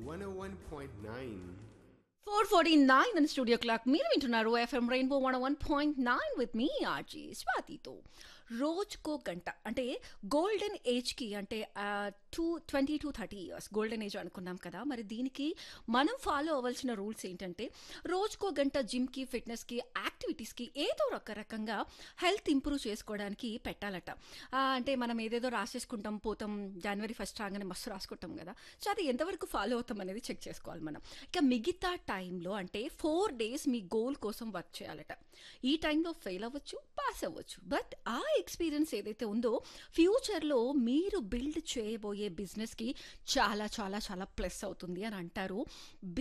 101.9. Four forty nine and studio clock మీరు వింటున్నారు FM rainbow one one point nine with మీ RJ స్వాతితో రోజుకో గంట అంటే గోల్డెన్ ఏజ్కి అంటే two twenty to thirty years golden age అనుకున్నాం కదా మరి దీనికి మనం ఫాలో అవ్వాల్సిన రూల్స్ ఏంటంటే రోజుకో గంట జిమ్కి ఫిట్నెస్కి యాక్టివిటీస్కి ఏదో ఒక రకంగా హెల్త్ ఇంప్రూవ్ చేసుకోవడానికి పెట్టాలట ఆ, అంటే మనం ఏదేదో రాసేసుకుంటాం పోతాం జనవరి ఫస్ట్ రాగానే మస్తు రాసుకుంటాం కదా సో అది ఎంతవరకు ఫాలో అవుతాం అనేది చెక్ చేసుకోవాలి మనం ఇక మిగతా టైంలో అంటే ఫోర్ డేస్ మీ గోల్ కోసం వర్క్ చేయాలట ఈ టైంలో ఫెయిల్ అవ్వచ్చు పాస్ అవ్వచ్చు బట్ ఆ ఎక్స్పీరియన్స్ ఏదైతే ఉందో ఫ్యూచర్లో మీరు బిల్డ్ చేయబోయే బిజినెస్కి చాలా చాలా చాలా ప్లస్ అవుతుంది అని అంటారు